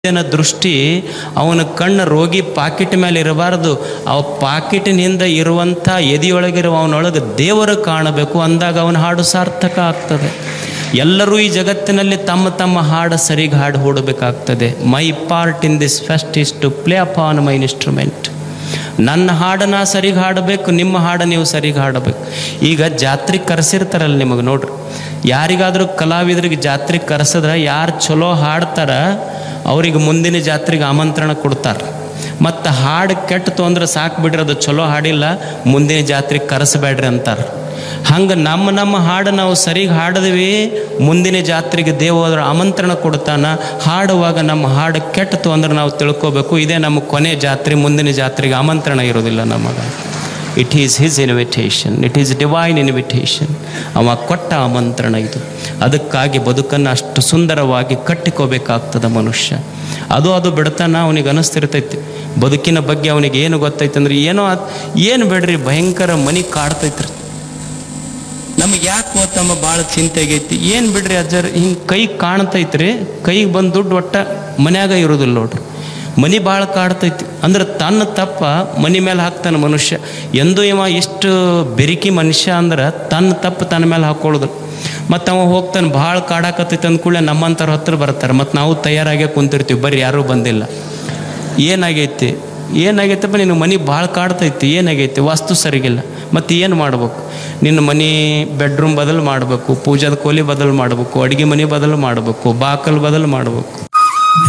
ವೈದ್ಯನ ದೃಷ್ಟಿ ಅವನ ಕಣ್ಣು ರೋಗಿ ಪಾಕಿಟ್ ಮೇಲೆ ಇರಬಾರ್ದು ಅವ ಪಾಕಿಟಿನಿಂದ ಇರುವಂಥ ಎದೆಯೊಳಗಿರುವ ಅವನೊಳಗೆ ದೇವರು ಕಾಣಬೇಕು ಅಂದಾಗ ಅವನ ಹಾಡು ಸಾರ್ಥಕ ಆಗ್ತದೆ ಎಲ್ಲರೂ ಈ ಜಗತ್ತಿನಲ್ಲಿ ತಮ್ಮ ತಮ್ಮ ಹಾಡು ಸರಿಗೆ ಹಾಡು ಹೂಡಬೇಕಾಗ್ತದೆ my part in this fest is to play upon my instrument ನನ್ನ ಹಾಡನ್ನ ಸರಿಗೆ ಹಾಡಬೇಕು ನಿಮ್ಮ ಹಾಡು ನೀವು ಸರಿಗೆ ಹಾಡಬೇಕು ಈಗ ಜಾತ್ರೆಗೆ ಕರೆಸಿರ್ತಾರಲ್ಲ ನಿಮಗೆ ನೋಡ್ರಿ ಯಾರಿಗಾದರೂ ಕಲಾವಿದರಿಗೆ ಜಾತ್ರೆಗೆ ಕರೆಸಿದ್ರೆ ಯಾರು ಚಲೋ ಹಾಡ್ತಾರ ಅವ್ರಿಗೆ ಮುಂದಿನ ಜಾತ್ರೆಗೆ ಆಮಂತ್ರಣ ಕೊಡ್ತಾರೆ ಮತ್ತು ಹಾಡು ಕೆಟ್ಟು ಅಂದ್ರೆ ಸಾಕು ಬಿಡ್ರಿ ಅದು ಚಲೋ ಹಾಡಿಲ್ಲ ಮುಂದಿನ ಜಾತ್ರೆಗೆ ಕರೆಸಬೇಡ್ರಿ ಅಂತಾರೆ ಹಂಗೆ ನಮ್ಮ ನಮ್ಮ ಹಾಡು ನಾವು ಸರಿಗೆ ಹಾಡಿದ್ವಿ ಮುಂದಿನ ಜಾತ್ರೆಗೆ ದೇವರ ಆಮಂತ್ರಣ ಕೊಡ್ತಾನ ಹಾಡುವಾಗ ನಮ್ಮ ಹಾಡು ಕೆಟ್ಟತು ಅಂದ್ರೆ ನಾವು ತಿಳ್ಕೊಬೇಕು ಇದೇ ನಮ್ಮ ಕೊನೆ ಜಾತ್ರೆ ಮುಂದಿನ ಜಾತ್ರೆಗೆ ಆಮಂತ್ರಣ ಇರೋದಿಲ್ಲ ನಮಗೆ it is his invitation it is divine invitation ಅವ ಕೊಟ್ಟ ಆಮಂತ್ರಣ ಇದು ಅದಕ್ಕಾಗಿ ಬದುಕನ್ನು ಅಷ್ಟು ಸುಂದರವಾಗಿ ಕಟ್ಟಿಕೋಬೇಕಾಗ್ತದೆ ಮನುಷ್ಯ ಅದು ಅದು ಬಿಡ್ತಾನ ಅವನಿಗೆ ಅನಿಸ್ತಿರ್ತೈತಿ ಬದುಕಿನ ಬಗ್ಗೆ ಅವನಿಗೆ ಏನು ಗೊತ್ತೈತೆ ಅಂದ್ರೆ ಏನೋ ಆತ್- ಏನು ಬೇಡ್ರಿ ಭಯಂಕರ ಮನಿ ಕಾಡ್ತೈತ್ರಿ ನಮಗೆ ಯಾಕೆ ಗೊತ್ತಮ್ಮ ಭಾಳ ಚಿಂತೆ ಆಗೈತಿ ಏನು ಬಿಡ್ರಿ ಅಜ್ಜರ್ ಹಿಂಗೆ ಕೈ ಕಾಣ್ತೈತ್ರಿ ಕೈಗೆ ಬಂದು ದುಡ್ಡು ಒಟ್ಟ ಮನ್ಯಾಗ ಇರೋದಿಲ್ಲ ನೋಡ್ರಿ ಮನಿ ಭಾಳ ಕಾಡ್ತೈತಿ ಅಂದ್ರೆ ತನ್ನ ತಪ್ಪ ಮನಿ ಮೇಲೆ ಹಾಕ್ತಾನೆ ಮನುಷ್ಯ ಎಂದೂ ಇವ ಇಷ್ಟು ಬೆರಿಕಿ ಮನುಷ್ಯ ಅಂದ್ರೆ ತನ್ನ ತಪ್ಪು ತನ್ನ ಮೇಲೆ ಹಾಕೊಳ್ಳೋದು ಮತ್ತು ಅವ ಹೋಗ್ತಾನೆ ಭಾಳ ಕಾಡಾಕತ್ತೈತೆ ಅಂದ್ಕೂಡಲೇ ನಮ್ಮಂಥವ್ರ ಹತ್ರ ಬರ್ತಾರೆ ಮತ್ತು ನಾವು ತಯಾರಾಗೇ ಕುಂತಿರ್ತೀವಿ ಬರ್ರಿ ಯಾರೂ ಬಂದಿಲ್ಲ ಏನಾಗೈತಿ ಏನಾಗೈತಪ್ಪ ನಿನ್ನ ಮನೆ ಭಾಳ ಕಾಡ್ತೈತಿ ಏನಾಗೈತಿ ವಾಸ್ತು ಸರಿಗಿಲ್ಲ ಮತ್ತು ಏನು ಮಾಡ್ಬೇಕು ನಿನ್ನ ಮನೆ ಬೆಡ್ರೂಮ್ ಬದಲು ಮಾಡಬೇಕು ಪೂಜಾದ ಕೋಲಿ ಬದಲು ಮಾಡಬೇಕು ಅಡುಗೆ ಮನೆ ಬದಲು ಮಾಡಬೇಕು ಬಾಕಲ್ ಬದಲು ಮಾಡಬೇಕು